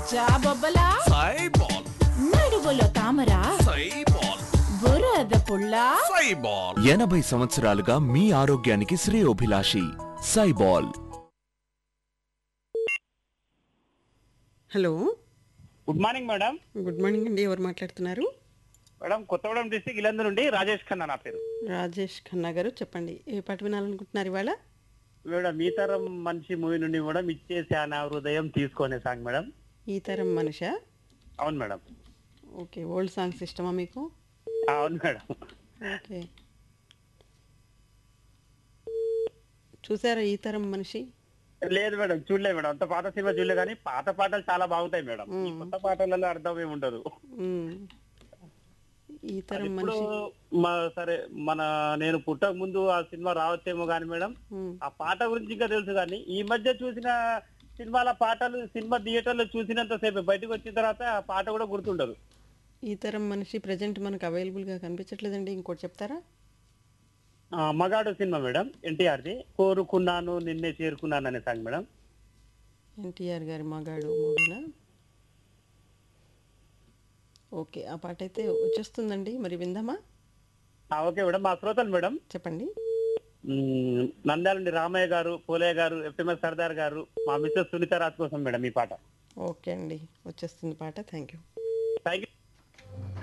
జాబొబ్బలా సైబాల్ నడుగులో తామర సైబాల్ బురద పుల్ల సైబాల్ ఎనభై సంవత్సరాలుగా మీ ఆరోగ్యానికి శ్రేయోభిలాషి Saibal hello good morning madam good morning అండి ఎవరు మాట్లాడుతున్నారు మేడం కొత్తగూడెం డిస్టిక్ ఇలందు నుండి రాజేష్ ఖన్నా నా పేరు రాజేష్ ఖన్నా గారు చెప్పండి ఏ పాట వినాలనుకుంటున్నారు ఇవాళ మేడం ఈ తరం మనిషి మూవీ నుండి మేడం ఇచ్చేసి నా హృదయం తీసుకునే సాంగ్ మేడం ఈ తరం మనిషా అవును మేడం ఓకే ఓల్డ్ సాంగ్స్ ఇష్టమా మీకు ఆ, అవును మేడం ఓకే చూసారా ఈ తరం మనిషి లేదు మేడం చూడలేదు మేడం అంత పాత సినిమా చూడలే కానీ పాత పాటలు చాలా బాగుంటాయి మేడం ఈ కొత్త పాటలలో అర్థం ఏమి ఉండదు మ్మ్. ఈ తరం ఇప్పుడు మనిషి మా సరే మన నేను పుట్టక ముందు ఆ సినిమా రావచ్చేమో కానీ మేడం మ్మ్. ఆ పాట గురించి ఇంకా తెలుసు కానీ ఈ మధ్య చూసిన సినిమాల పాటలు సినిమా థియేటర్లో చూసినంత సేపు బయటకు వచ్చిన తర్వాత ఆ పాట కూడా గుర్తుండదు ఈ తరం మనిషి ప్రజెంట్ మనకు అవైలబుల్గా కనిపించట్లేదండి ఇంకోటి చెప్తారా ఆ, మగాడు సినిమా మేడం ఎన్టీఆర్ది కోరుకున్నాను నిన్నే చేరుకున్నాను అనే సాంగ్ మేడం ఎన్టీఆర్ గారి మగాడు మూవీనా ఓకే ఆ పాట అయితే వచ్చేస్తుందండి మరి విందామా ఆ, ఓకే మేడం మా శ్రోతలు మేడం చెప్పండి మ్, నంద్యాల నుండి రామయ్య గారు పోలయ్య గారు ఎఫ్ఎంఎస్ సర్దార్ గారు మా మిస్సెస్ సునీత రాజ్ కోసం మేడం ఈ పాట ఓకే అండి వచ్చేస్తుంది పాట థ్యాంక్ యూ